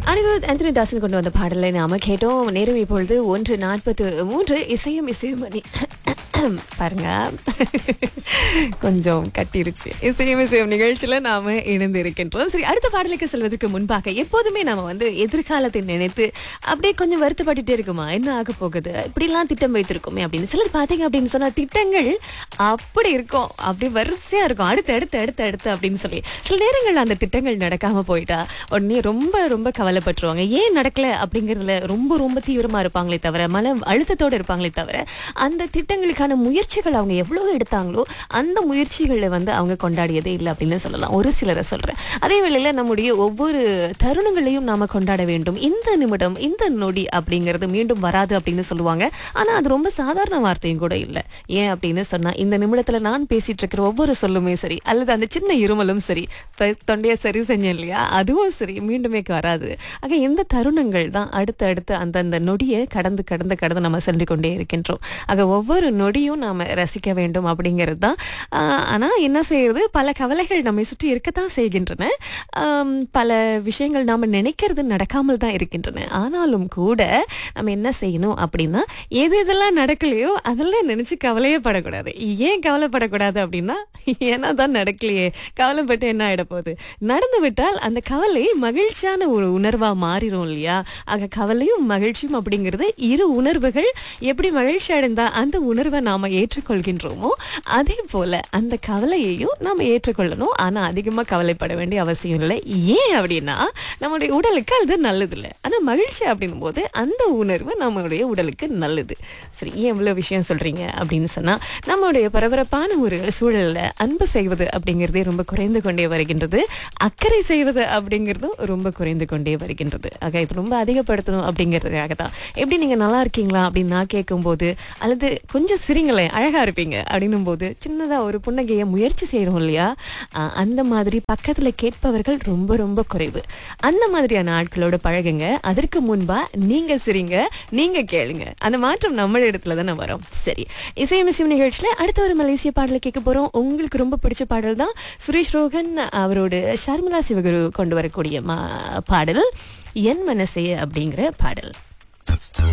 Anirudh Anthony தாசன் கொண்டு வந்த பாடலை நாம கேட்டோம் நேரம் இப்பொழுது ஒன்று நாற்பத்து மூன்று இசையும் இசையும் மணி பாருங்க கொஞ்சம் கட்டிருச்சு இசையும் இசையும் நிகழ்ச்சியில நாம இணைந்து இருக்கின்றோம் சரி அடுத்த பாடலுக்கு செல்வதற்கு முன்பாக எப்போதுமே நாம வந்து எதிர்காலத்தை நினைத்து அப்படியே கொஞ்சம் வருத்தப்பட்டுட்டே இருக்குமா என்ன ஆக போகுது இப்படிலாம் திட்டம் வைத்திருக்கோமே அப்படின்னு சிலர் பாத்தீங்க அப்படின்னு சொன்னா திட்டங்கள் அப்படி இருக்கும் அப்படி வரிசையா இருக்கும் அடுத்து அடுத்து அடுத்து அடுத்து அப்படின்னு சொல்லி சில நேரங்கள் அந்த திட்டங்கள் நடக்காம போயிட்டா உடனே ரொம்ப ரொம்ப கவலைப்பட்டுருவாங்க ஏன் நடக்கல அப்படிங்கறதுல ரொம்ப ரொம்ப தீவிரமா இருப்பாங்களே தவிர மன அழுத்தத்தோட இருப்பாங்களே தவிர அந்த திட்டங்களுக்கான முயற்சிகள் அவங்க எவ்வளவு எடுத்தாங்களோ அந்த முயற்சிகளை வந்து அவங்க கொண்டாடியதே இல்லை அப்படின்னு சொல்லலாம் ஒரு சிலரை சொல்றேன் அதே வேளையில நம்முடைய ஒவ்வொரு தருணங்களையும் நாம கொண்டாட வேண்டும் இந்த நிமிடம் இந்த நொடி அப்படிங்கிறது மீண்டும் வராது அப்படின்னு சொல்லுவாங்க ஆனா அது ரொம்ப சாதாரண வார்த்தையும் கூட இல்லை ஏன் அப்படின்னு சொன்னா இந்த நிமிடத்துல நான் பேசிட்டு இருக்கிற ஒவ்வொரு சொல்லுமே சரி அல்லது அந்த சின்ன இருமலும் சரி இப்ப தொண்டையை சரி செஞ்சேன் இல்லையா அதுவும் சரி மீண்டுமே வராது ஆக இந்த தருணங்கள் தான் அடுத்து அடுத்து அந்தந்த நொடியை கடந்து கடந்து கடந்து நம்ம சென்று கொண்டே இருக்கின்றோம் ஆக ஒவ்வொரு நொடியும் நாம ரசிக்க வேண்டும் அப்படிங்கிறது தான் ஆஹ் ஆனா என்ன செய்யறது பல கவலைகள் நம்மை சுற்றி இருக்கத்தான் செய்கின்றன ஆம், பல விஷயங்கள் நாம நினைக்கிறது நடக்காமல் தான் இருக்கின்றன ஆனாலும் கூட நம்ம என்ன செய்யணும் அப்படின்னா எது இதெல்லாம் நடக்கலையோ அதெல்லாம் நினைச்சு கவலையே படக்கூடாது ஏன் கவலைப்படக்கூடாது அப்படின்னா ஏன்னா தான் நடக்கலையே கவலைப்பட்டு என்ன ஆயிட போகுது நடந்து விட்டால் அந்த கவலை மகிழ்ச்சியான ஒரு உணர்வா மாறிடும் இல்லையா ஆக கவலையும் மகிழ்ச்சியும் அப்படிங்கிறது இரு உணர்வுகள் எப்படி மகிழ்ச்சி அடைந்தா அந்த உணர்வை நாம ஏற்றுக்கொள்கின்றோமோ அதே போல அந்த கவலையையும் நாம ஏற்றுக்கொள்ளணும் ஆனா அதிகமா கவலைப்பட வேண்டிய அவசியம் இல்லை ஏன் அப்படின்னா நம்முடைய உடலுக்கு அது நல்லது இல்லை ஆனா மகிழ்ச்சி அப்படின்னும் போது அந்த உணர்வு நம்மளுடைய உடலுக்கு நல்லது சரி ஏன் இவ்வளவு விஷயம் சொல்றீங்க அப்படின்னு சொன்னா நம்மளுடைய பரபரப்பான ஒரு சூழல்ல அன்பு செய்வது அப்படிங்கிறதே ரொம்ப குறைந்து கொண்டே வருகின்றது அக்கறை செய்வது அப்படிங்கிறதும் ரொம்ப குறைந்து கொண்டே வருகின்றது ஆக இது ரொம்ப அதிகப்படுத்தணும் அப்படிங்கிறதுக்காக தான் எப்படி நீங்க நல்லா இருக்கீங்களா அப்படின்னு நான் கேட்கும்போது அல்லது கொஞ்சம் சிரிங்களேன் அழகா இருப்பீங்க அப்படின்னும் போது சின்னதா ஒரு புன்னகையை முயற்சி செய்யறோம் இல்லையா ஆஹ் அந்த மாதிரி பக்கத்துல கேட்பவர்கள் ரொம்ப ரொம்ப குறைவு அந்த மாதிரியான ஆட்களோட பழகுங்க அதற்கு முன்பா நீங்க சிரிங்க நீங்க கேளுங்க அந்த மாற்றம் நம்ம இடத்துல தானே வரும் சரி இசையமிசையும் நிகழ்ச்சியில அடுத்த ஒரு மலேசிய பாடலை கேட்க போறோம் உங்களுக்கு ரொம்ப பிடிச்ச பாடல் தான் சுரேஷ் ரோகன் அவரோட ஷர்மிளா சிவகுரு கொண்டு வரக்கூடிய மா- பாடல் என் மனசே அப்படிங்கிற பாடல்